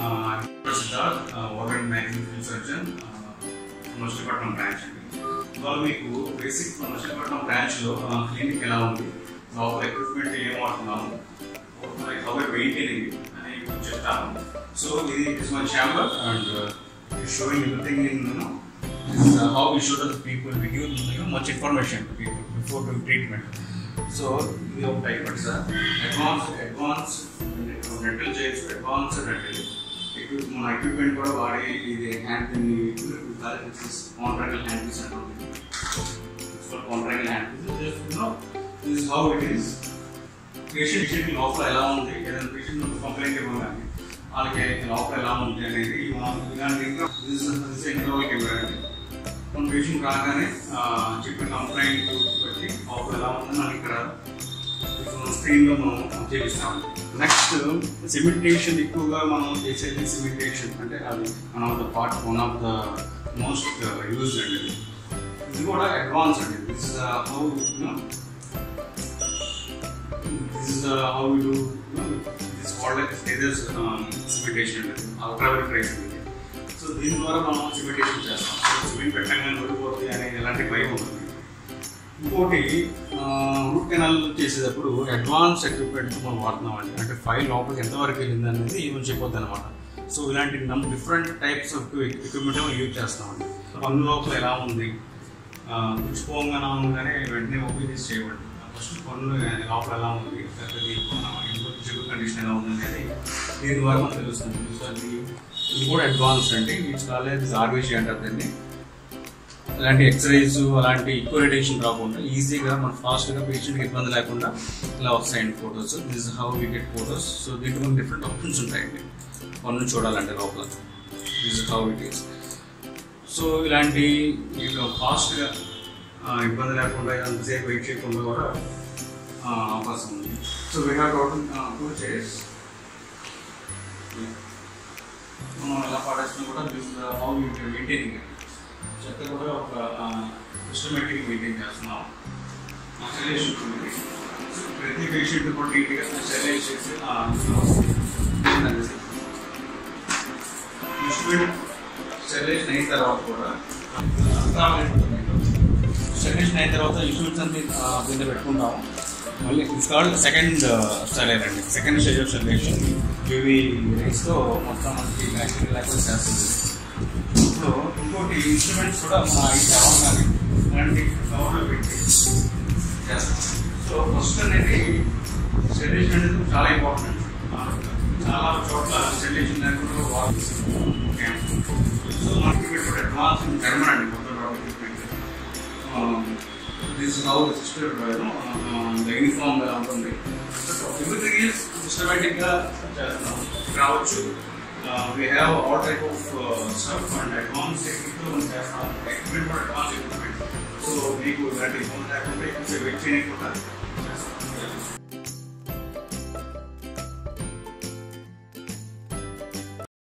సిద్ధార్థ్ ఓవెన్ మ్యాగ్జిన్ ఫిల్ సర్జన్ మచిలీపట్నం బ్రాంచ్ అండి ఇవాళ మీకు బేసిక్ మచిలీపట్నం బ్రాంచ్లో క్లినిక్ ఎలా ఉంది లోపల ఎక్విప్మెంట్ ఏం వాడుతున్నాము లైక్ హౌ మెయింటైనింగ్ అని చెప్తాను సో ఇది is my chamber and showing everything in how we show the people we give much information to people before doing treatment so ఇది ఒక టైప్ అండి సార్ అడ్వాన్స్ అడ్వాన్స్ నెట్టలు చేయొచ్చు అడ్వాన్స్ నెట్టలు equip మన ఎక్విప్మెంట్ కూడా వాడి ఇది హ్యాండ్ కాంట్రాక్ట్ హ్యాండ్ పీస్ అంటుంది for contract hand piece this is how it is patient patient లోపల ఎలా ఉంది ఏదైనా పేషెంట్ కంప్లైంట్ ఇవ్వగానే వాళ్ళకి లోపల ఎలా ఉంది అనేది ఇలాంటి ఇంకా ఇంటర్వల్కి ఇవ్వడానికి మన పేషెంట్ రాగానే చెప్పిన కంప్లైంట్ బట్టి లోపల ఎలా ఉందని మనకి ఇక్కడ స్క్రీన్లో మనం చేపిస్తాం నెక్స్ట్ సిమెంటేషన్ ఎక్కువగా మనం చేసేది సిమెంటేషన్ అంటే అది one of the part one of the most use అండి ఇది. ఇది కూడా అడ్వాన్స్ అండి this is how this is uh, how we do you know, this is called like stages um, cementation అనేది అల్ట్రావైలెట్ రైస్ అనేది so దీని ద్వారా మనం సిమెంటేషన్ చేస్తాం సో సిమెంట్ పెట్టగానే ఓడిపోతుంది అనే ఎలాంటి భయం ఉంటుంది ఇంకోటి రూట్ కెనాల్ చేసేటప్పుడు అడ్వాన్స్ ఎక్విప్మెంట్ మనం వాడుతున్నాం అండి అంటే ఫైల్ లోపలికి ఎంతవరకు వెళ్ళింది అనేది ఈవెన్ చెప్పొద్దు అనమాట సో ఇలాంటి నమ్ different types of equipment use చేస్తామండి పన్ను లోపల ఎలా ఉంది పుచ్చిపోగానే ఉండగానే వెంటనే ఓపెన్ చేయబడి ఫస్ట్ పన్ను లోపల ఎలా ఉంది జిగురు కండిషన్ ఎలా ఉంది అనేది దీని ద్వారా మనకు తెలుస్తుంది సో అది ఇది కూడా అడ్వాన్స్ అండి ఇట్స్ కాలేజ్ ఆర్బీజీ అంటారు దీన్ని అలాంటి ఎక్స్రేస్ అలాంటి ఎక్కువ రేడియేషన్ రాకుండా ఈజీగా మన ఫాస్ట్గా పేషెంట్కి ఇబ్బంది లేకుండా ఇలా వస్తాయండి photos this how we get photos so దీంట్లో డిఫరెంట్ ఆప్షన్స్ ఉంటాయండి పన్ను చూడాలంటే లోపల this how it is so ఇలాంటి మీకు ఫాస్ట్గా ఇబ్బంది లేకుండా అంతసేపు వెయిట్ చేయకుండా కూడా ఆ, అవకాశం ఉంది so we have total two chairs మనం ఎలా పాడేసినా కూడా దిస్ హౌ యూ మెయింటైనింగ్ చెత్త కూడా ఒక సిస్టమేటిక్ మెయింటైన్ చేస్తున్నాం సెలైజేషన్ ఉంది సో ప్రతి పేషెంట్ కూడా నీట్గా సెలైజ్ చేసి ఇన్స్ట్రుమెంట్ సెలైజేషన్ అయిన తర్వాత కూడా సెలైజేషన్ అయిన తర్వాత ఇన్స్ట్రుమెంట్స్ అన్ని కింద పెట్టుకుంటాము మళ్ళీ ఇట్స్ కాల్డ్ సెకండ్ స్టైలర్ అండి second stage of sterilization UV రేస్తో మొత్తం మనకి రిలాక్స్ చేస్తుంది ఇప్పుడు ఇంకోటి ఇన్స్ట్రుమెంట్స్ కూడా మన ఈ కవర్ కానీ ఇలాంటి కవర్లో పెట్టి చేస్తాం సో ఫస్ట్ అనేది సెలైజేషన్ అనేది చాలా ఇంపార్టెంట్ చాలా చోట్ల సెలైజేషన్ లేకుండా వాడుతుంది సో మనకి ఇప్పుడు అడ్వాన్స్ జర్మన్ అండి కొత్త దిస్ హౌ సిస్టర్ యూనిఫామ్ గా ఉంటుంది ఎవ్రీథింగ్ ఈజ్ సిస్టమేటిక్ గా చేస్తున్నాం రావచ్చు we have all type of stuff and advance technique తో మనం చేస్తాం ఎక్విప్మెంట్ కూడా అడ్వాన్స్ ఎక్విప్మెంట్ సో మీకు ఇలాంటి ఇబ్బంది లేకుండా ఎక్కువ వెయిట్ చేయకుండా